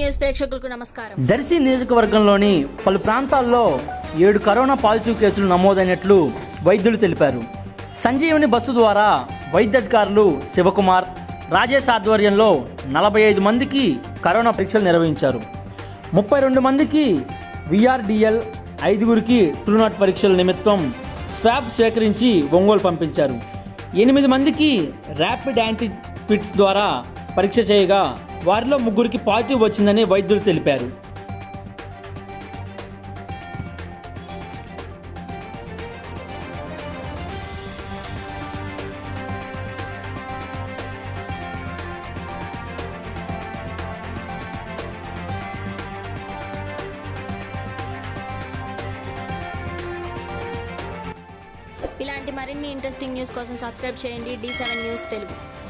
news ప్రేక్షకులకు నమస్కారం దర్శి నియోజకవర్గంలోని పలు ప్రాంతాల్లో ఏడు కరోనా పాజిటివ్ కేసులు నమోదైనట్లు వైద్యులు తెలిపారు సంజీవని బస్సు ద్వారా వైద్యాధికారులు శివకుమార్ రాజేష్ ఆధ్వర్యంలో నలభై ఐదు మందికి కరోనా పరీక్షలు నిర్వహించారు ముప్పై రెండు మందికి విఆర్డిఎల్ ఐదుగురికి ట్రూనాట్ పరీక్షల నిమిత్తం స్వాబ్ సేకరించి ఒంగోలు పంపించారు ఎనిమిది మందికి ర్యాపిడ్ యాంటీ పిట్స్ ద్వారా పరీక్ష చేయగా వారిలో ముగ్గురికి పాజిటివ్ వచ్చిందని వైద్యులు తెలిపారు ఇలాంటి మరిన్ని ఇంట్రెస్టింగ్ న్యూస్ కోసం సబ్స్క్రైబ్ చేయండి డి సెవెన్ న్యూస్ తెలుగు